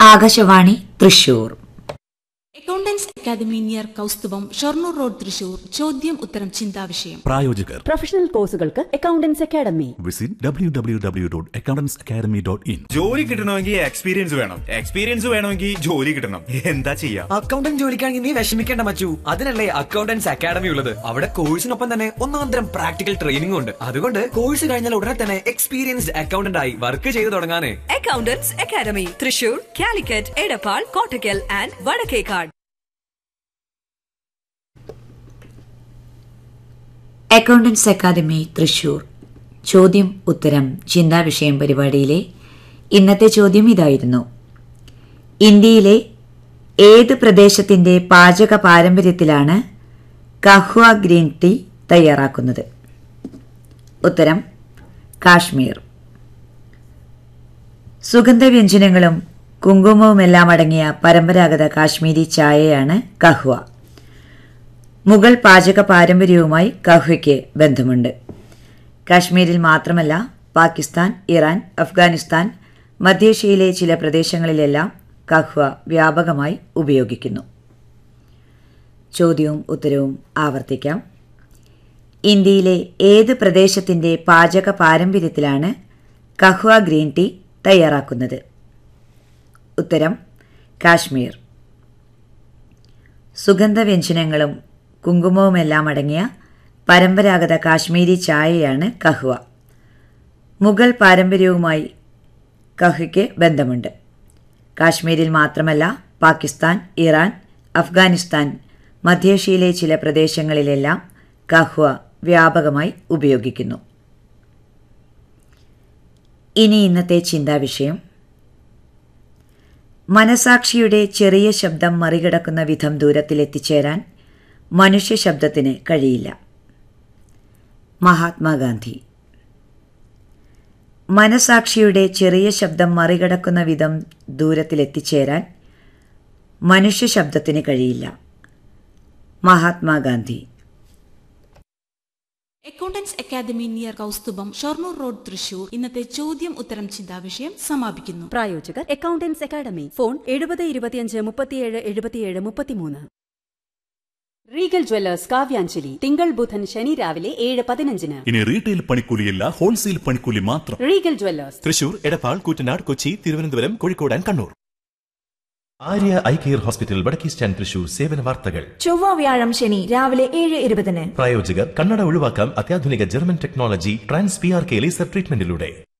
Akashvani Thrissur accountants academy near Kausthubham Shoranur road Thrissur ചോദ്യം ഉത്തരം ചിന്താവിഷയം പ്രായോജകർ പ്രൊഫഷണൽ കോഴ്സുകൾക്ക് accountants academy visit W W W dot accountants academy dot in ജോലി കിട്ടണമെങ്കിൽ എക്സ്പീരിയൻസ് വേണം എക്സ്പീരിയൻസ് വേണമെങ്കിൽ ജോലി കിട്ടണം എന്താ ചെയ്യാ അക്കൗണ്ടന്റ് ജോലിക്കാണെങ്കിൽ നീ വിഷമിക്കേണ്ട മച്ചു അതിനല്ലേ അക്കൗണ്ടൻസ് അക്കാദമി ഉള്ളത് അവിടെ കോഴ്സിനൊപ്പം തന്നെ ഒന്നാന്തരം പ്രാക്ടിക്കൽ ട്രെയിനിംഗ് ഉണ്ട് അതുകൊണ്ട് കോഴ്സ് കഴിഞ്ഞാൽ ഉടനെ തന്നെ എക്സ്പീരിയൻസ്ഡ് അക്കൗണ്ടന്റ് ആയി വർക്ക് ചെയ്തു തുടങ്ങാനേ accountants academy Thrissur Calicut Edappal Kottakkal and Vadakkekad accountants academy Thrissur ചോദ്യം ഉത്തരം ചിന്താവിഷയം പരിപാടിയിലെ ഇന്നത്തെ ചോദ്യം ഇതായിരുന്നു ഇന്ത്യയിലെ ഏത് പ്രദേശത്തിന്റെ പാചക പാരമ്പര്യത്തിലാണ് കഹ്വ ഗ്രീൻ ടീ തയ്യാറാക്കുന്നത് ഉത്തരം കാശ്മീർ സുഗന്ധവ്യഞ്ജനങ്ങളും കുങ്കുമവുമെല്ലാം അടങ്ങിയ പരമ്പരാഗത കാശ്മീരി ചായയാണ് കഹ്വ മുഗൾ പാചക പാരമ്പര്യവുമായി കഹ്വയ്ക്ക് ബന്ധമുണ്ട് കാശ്മീരിൽ മാത്രമല്ല പാകിസ്ഥാൻ ഇറാൻ അഫ്ഗാനിസ്ഥാൻ മധ്യേഷ്യയിലെ ചില പ്രദേശങ്ങളിലെല്ലാം കഹ്വ വ്യാപകമായി ഉപയോഗിക്കുന്നു ചോദ്യവും ഉത്തരവും ആവർത്തിക്കാം ഇന്ത്യയിലെ ഏത് പ്രദേശത്തിന്റെ പാചക പാരമ്പര്യത്തിലാണ് കഹ്വ ഗ്രീൻ ടീ തയ്യാറാക്കുന്നത് ഉത്തരം കാശ്മീർ സുഗന്ധവ്യഞ്ജനങ്ങളും കുങ്കുമവുമെല്ലാം അടങ്ങിയ പരമ്പരാഗത കാശ്മീരി ചായയാണ് കഹ്വ മുഗൾ പാരമ്പര്യവുമായി കഹ്വയ്ക്ക് ബന്ധമുണ്ട് കാശ്മീരിൽ മാത്രമല്ല പാകിസ്ഥാൻ ഇറാൻ അഫ്ഗാനിസ്ഥാൻ മധ്യേഷ്യയിലെ ചില പ്രദേശങ്ങളിലെല്ലാം കഹ്വ വ്യാപകമായി ഉപയോഗിക്കുന്നു ഇനി ഇന്നത്തെ ചിന്താവിഷയം മനസാക്ഷിയുടെ ചെറിയ ശബ്ദം മറികടക്കുന്ന വിധം ദൂരത്തിൽ എത്തിച്ചേരാൻ മനുഷ്യ ശബ്ദത്തിന് കഴിയില്ല മഹാത്മാഗാന്ധി മനസാക്ഷിയുടെ ചെറിയ ശബ്ദം മറികടക്കുന്ന വിധം ദൂരത്തിൽ എത്തിച്ചേരാൻ മനുഷ്യ ശബ്ദത്തിന് കഴിയില്ല Mahatma Gandhi accountants academy near Kausthubham Shoranur road Thrissur ഇന്നത്തെ ചോദ്യം ഉത്തരം ചിന്താവിഷയം സമാപിക്കുന്നു പ്രായോജകർ അക്കൗണ്ടൻസ് അക്കാദമി ഫോൺ എഴുപത് ഇരുപത്തിയഞ്ച് മുപ്പത്തിയേഴ് എഴുപത്തിയേഴ് മുപ്പത്തിമൂന്ന് റീഗൽ ജ്വല്ലേഴ്സ് കാവ്യാഞ്ജലി തിങ്കൾ ബുധൻ ശനി രാവിലെ ഏഴ് പതിനഞ്ചിന് ഇനി റീറ്റെയിൽ പണിക്കൂലിയല്ല ഹോൾസെയിൽ പണിക്കൂലി മാത്രം regal jewellers Thrissur Edappal Koottanad Kochi Thiruvananthapuram Kozhikode and Kannur Arya eye care hospital Vadakke stand Thrissur സേവന വാർത്തകൾ ചൊവ്വ വ്യാഴം ശനി രാവിലെ ഏഴ് ഇരുപതിന് പ്രായോജകർ കണ്ണട ഒഴിവാക്കാം അത്യാധുനിക German technology trans P R K laser ട്രീറ്റ്മെന്റിലൂടെ